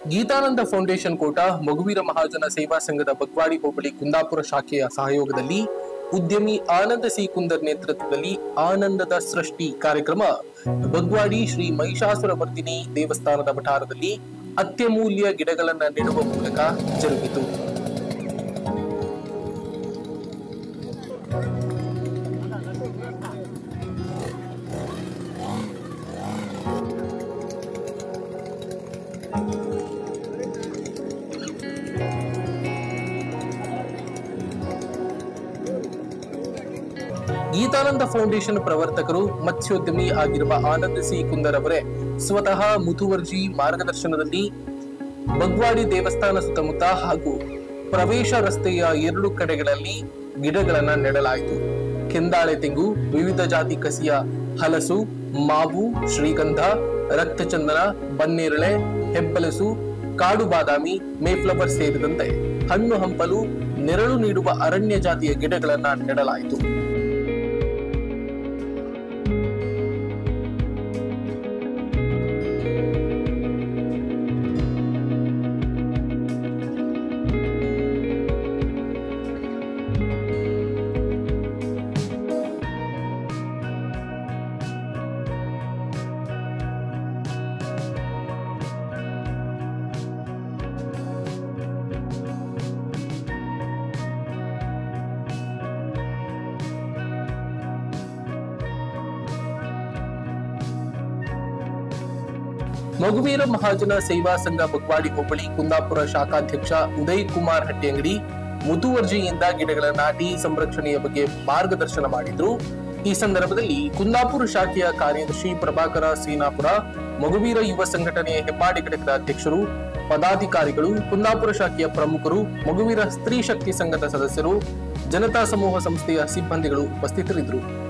ಗೀತಾನಂದ foundation ಕೋಟ ಮಗುವೀರ ಮಹಾಜನ ಸೇವಾ ಸಂಘದ ಬಗ್ವಾಡಿ ಹೋಬಳಿ ಕುಂದಾಪುರ ಶಾಖೆಯ ಸಹಯೋಗದಲ್ಲಿ ಉದ್ಯಮಿ ಆನಂದ ಸಿ ಕುಂದರ್ ನೇತೃತ್ವದಲ್ಲಿ ಆನಂದದ ಸೃಷ್ಟಿ ಕಾರ್ಯಕ್ರಮ ಬಗ್ವಾಡಿ ಶ್ರೀ ಮಹಿಷಾಸುರ ಮರ್ದಿನಿ ದೇವಸ್ಥಾನದ ವಠಾರದಲ್ಲಿ ಅತ್ಯಮೂಲ್ಯ ಗಿಡಗಳನ್ನ ನೆಡುವ ಮೂಲಕ ಜರುಗಿತು ಗೀತಾನಂದ ಫೌಂಡೇಶನ್ ಪ್ರವರ್ತಕರು ಮತ್ಸ್ಯೋದ್ಯಮಿ ಆಗಿರುವ ಆನಂದ ಸಿ ಕುಂದರ್ ಅವರೇ ಸ್ವತಃ ಮುತುವರ್ಜಿ ಮಾರ್ಗದರ್ಶನದಲ್ಲಿ ಬಗ್ವಾಡಿ ದೇವಸ್ಥಾನ ಸುತ್ತಮುತ್ತ ಹಾಗೂ ಪ್ರವೇಶ ರಸ್ತೆಯ ಎರಡು ಕಡೆಗಳಲ್ಲಿ ಗಿಡಗಳನ್ನ ನೆಡಲಾಯಿತು ಕೆಂದಾಳೆ ತೆಂಗು ವಿವಿಧ ಜಾತಿ ಕಸಿಯ ಹಲಸು ಮಾವು ಶ್ರೀಗಂಧ ರಕ್ತಚಂದನ ಬನ್ನೇರಳೆ ಹೆಬ್ಬಲಸು ಕಾಡು ಬಾದಾಮಿ ಮೇಫ್ಲವರ್ ಸೇರಿದಂತೆ ಹಣ್ಣು ಹಂಪಲು ನೆರಳು ನೀಡುವ ಅರಣ್ಯ ಜಾತಿಯ ಗಿಡಗಳನ್ನ ನೆಡಲಾಯಿತು ಮಗುವೀರ ಮಹಾಜನ ಸೇವಾ ಸಂಘ ಬಗ್ವಾಡಿ ಹೋಬಳಿ ಕುಂದಾಪುರ ಶಾಖಾಧ್ಯಕ್ಷ ಉದಯ್ ಕುಮಾರ್ ಹಟ್ಟಿಯಂಗಡಿ ಮುತುವರ್ಜಿಯಿಂದ ಗಿಡಗಳ ನಾಟಿ ಸಂರಕ್ಷಣೆಯ ಬಗ್ಗೆ ಮಾರ್ಗದರ್ಶನ ಮಾಡಿದ್ರು ಈ ಸಂದರ್ಭದಲ್ಲಿ ಕುಂದಾಪುರ ಶಾಖೆಯ ಕಾರ್ಯದರ್ಶಿ ಪ್ರಭಾಕರ ಸೀನಾಪುರ ಮಗುವೀರ ಯುವ ಸಂಘಟನೆಯ ಹೆಬ್ಬಾಡಿ ಘಟಕದ ಅಧ್ಯಕ್ಷರು ಪದಾಧಿಕಾರಿಗಳು ಕುಂದಾಪುರ ಶಾಖೆಯ ಪ್ರಮುಖರು ಮಗುವೀರ ಸ್ತ್ರೀ ಶಕ್ತಿ ಸಂಘದ ಸದಸ್ಯರು ಜನತಾ ಸಮೂಹ ಸಂಸ್ಥೆಯ ಸಿಬ್ಬಂದಿಗಳು ಉಪಸ್ಥಿತರಿದ್ದರು